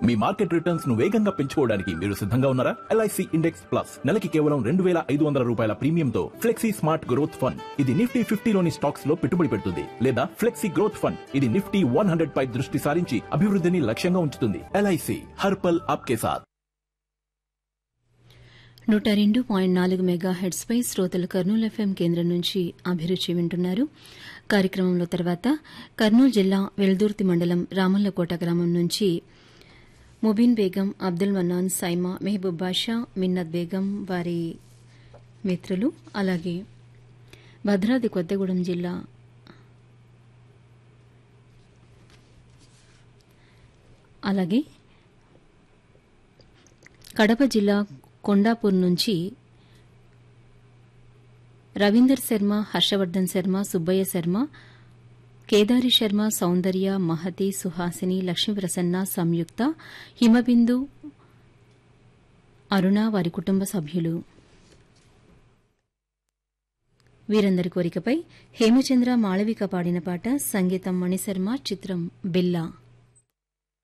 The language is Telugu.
మీ మార్కెట్ రిటర్న్స్ ను వేగంగా పెంచుకోవడానికి మీరు సిద్ధంగా ఉన్నారా ఎల్ఐసి ఇండెక్స్ ప్లస్ నెలకి కేవలం రెండు వేల ఐదు వందల రూపాయల ప్రీమియంతో ఫ్లెక్సీ స్మార్ట్ గ్రోత్ ఫండ్ ఇది నిఫ్టీ ఫిఫ్టీలోని స్టాక్స్ లో పెట్టుబడి పెడుతుంది లేదా ఫ్లెక్సీ గ్రోత్ ఫండ్ ఇది నిఫ్టీ వన్ హండ్రెడ్ పై దృష్టి సారించి అభివృద్ధిని లక్ష్యంగా ఉంచుతుంది ఎల్ఐసి హర్పల్ ఆప్కే సాత్ నూట రెండు పాయింట్ నాలుగు మెగా హెడ్స్పై శ్రోతలు కర్నూలు ఎఫ్ఎం కేంద్రం నుంచి అభిరుచి వింటున్నారు కార్యక్రమంలో తర్వాత కర్నూలు జిల్లా వెల్దుర్తి మండలం రామల్లకోట గ్రామం నుంచి ముబీన్ బేగం అబ్దుల్ మన్నాన్ సైమా మెహబూబ్ బాషా మిన్నత్ బేగం వారి మిత్రులు అలాగే భద్రాద్రి కొత్తగూడెం జిల్లా అలాగే కడప జిల్లా కొండాపూర్ నుంచి రవీందర్ శర్మ హర్షవర్ధన్ శర్మ సుబ్బయ్య శర్మ కేదారి శర్మ సౌందర్య మహతి సుహాసిని లక్ష్మీప్రసన్న సంయుక్త హిమబిందు అరుణ వారి కుటుంబ సభ్యులు వీరందరి కోరికపై హేమచంద్ర మాళవిక పాడిన పాట సంగీతం మణిశర్మ చిత్రం బిల్లా